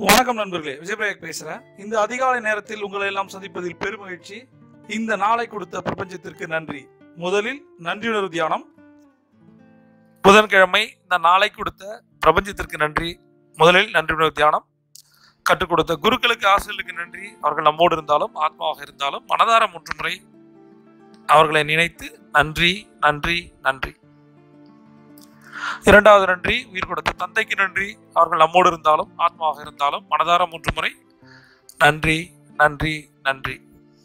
வணக்கம் நண்பர்களே விஜயபிரயாக் பேசுறேன் இந்த அதிகாலை நேரத்தில் உங்களை எல்லாம் சந்திப்பதில் பெருமகிழ்ச்சி இந்த நாளை கொடுத்த பிரபஞ்சத்திற்கு நன்றி முதலில் நன்றியுணர்வு தியானம் புதன்கிழமை இந்த நாளை கொடுத்த பிரபஞ்சத்திற்கு நன்றி முதலில் நன்றியுணர்வு தியானம் கற்றுக் கொடுத்த குருக்களுக்கு ஆசிரியர்களுக்கு நன்றி அவர்கள் நம்மோடு இருந்தாலும் ஆத்மாவாக இருந்தாலும் மனதார மூன்று முறை அவர்களை நினைத்து நன்றி நன்றி நன்றி இரண்டாவது நன்றி உயிர் கொடுத்த தந்தைக்கு நன்றி அவர்கள் நம்மோடு இருந்தாலும் ஆத்மாவாக இருந்தாலும் மனதார மூன்று முறை நன்றி நன்றி நன்றி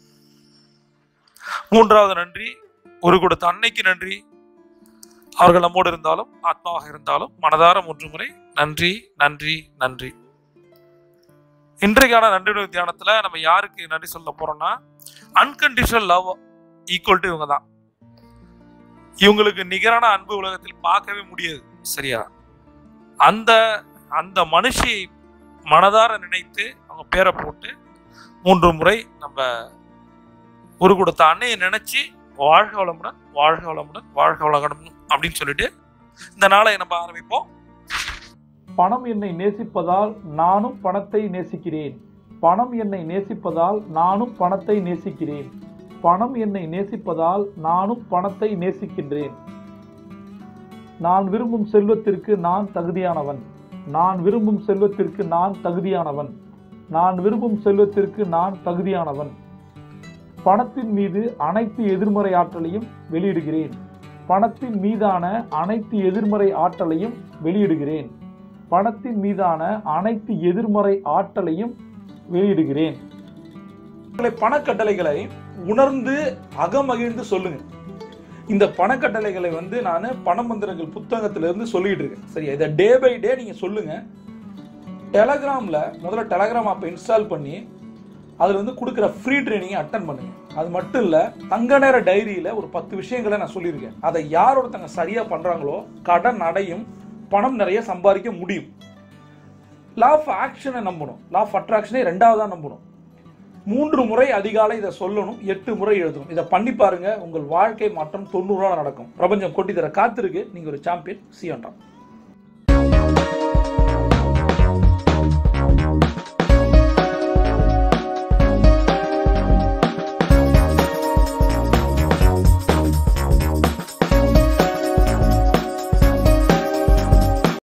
மூன்றாவது நன்றி ஒரு கொடுத்த அன்னைக்கு நன்றி அவர்கள் நம்மோடு இருந்தாலும் ஆத்மாவாக இருந்தாலும் மனதார மூன்று முறை நன்றி நன்றி நன்றி இன்றைக்கான நன்றி தியானத்துல நம்ம யாருக்கு நன்றி சொல்ல போறோம்னா அன்கண்டிஷனல் லவ் ஈக்குவல் டு இவங்க தான் இவங்களுக்கு நிகரான அன்பு உலகத்தில் பார்க்கவே முடியாது சரியா அந்த அந்த மனுஷியை மனதார நினைத்து அவங்க பேரை போட்டு மூன்று முறை நம்ம ஒரு கொடுத்த அன்னையை நினைச்சு வாழ்க வளமுடன் வாழ்க வளமுடன் வாழ்க வளமுடன் அப்படின்னு சொல்லிட்டு இந்த நாளை நம்ம ஆரம்பிப்போம் பணம் என்னை நேசிப்பதால் நானும் பணத்தை நேசிக்கிறேன் பணம் என்னை நேசிப்பதால் நானும் பணத்தை நேசிக்கிறேன் பணம் என்னை நேசிப்பதால் நானும் பணத்தை நேசிக்கின்றேன் நான் விரும்பும் செல்வத்திற்கு நான் தகுதியானவன் நான் விரும்பும் செல்வத்திற்கு நான் தகுதியானவன் நான் விரும்பும் செல்வத்திற்கு நான் தகுதியானவன் பணத்தின் மீது அனைத்து எதிர்மறை ஆற்றலையும் வெளியிடுகிறேன் பணத்தின் மீதான அனைத்து எதிர்மறை ஆற்றலையும் வெளியிடுகிறேன் பணத்தின் மீதான அனைத்து எதிர்மறை ஆற்றலையும் வெளியிடுகிறேன் உங்களை பணக்கட்டளைகளை உணர்ந்து அகமகிழ்ந்து சொல்லுங்க இந்த பணக்கட்டளைகளை வந்து நான் பணமந்திரங்கள் புத்தகத்துல இருந்து சொல்லிட்டு இருக்கேன் சரியா இதை டே பை டே நீங்க சொல்லுங்க டெலகிராம்ல முதல்ல டெலகிராம் ஆப்பை இன்ஸ்டால் பண்ணி அதுல வந்து கொடுக்குற ஃப்ரீ ட்ரைனிங்கை அட்டன் பண்ணுங்க அது மட்டும் இல்ல தங்க நேர டைரியில ஒரு பத்து விஷயங்களை நான் சொல்லியிருக்கேன் அதை யார் ஒருத்தங்க சரியா பண்றாங்களோ கடன் அடையும் பணம் நிறைய சம்பாதிக்க முடியும் லா ஆஃப் ஆக்ஷனை நம்பணும் லா ஆஃப் அட்ராக்ஷனை ரெண்டாவதா நம்பணும் மூன்று முறை அதிகாலை இதை சொல்லணும் எட்டு முறை எழுதணும் இதை பண்ணி பாருங்க உங்கள் வாழ்க்கை மாற்றம் தொண்ணூறு நடக்கும் பிரபஞ்சம் கொட்டி தர காத்திருக்கு நீங்க ஒரு சாம்பியன் சியன்றான்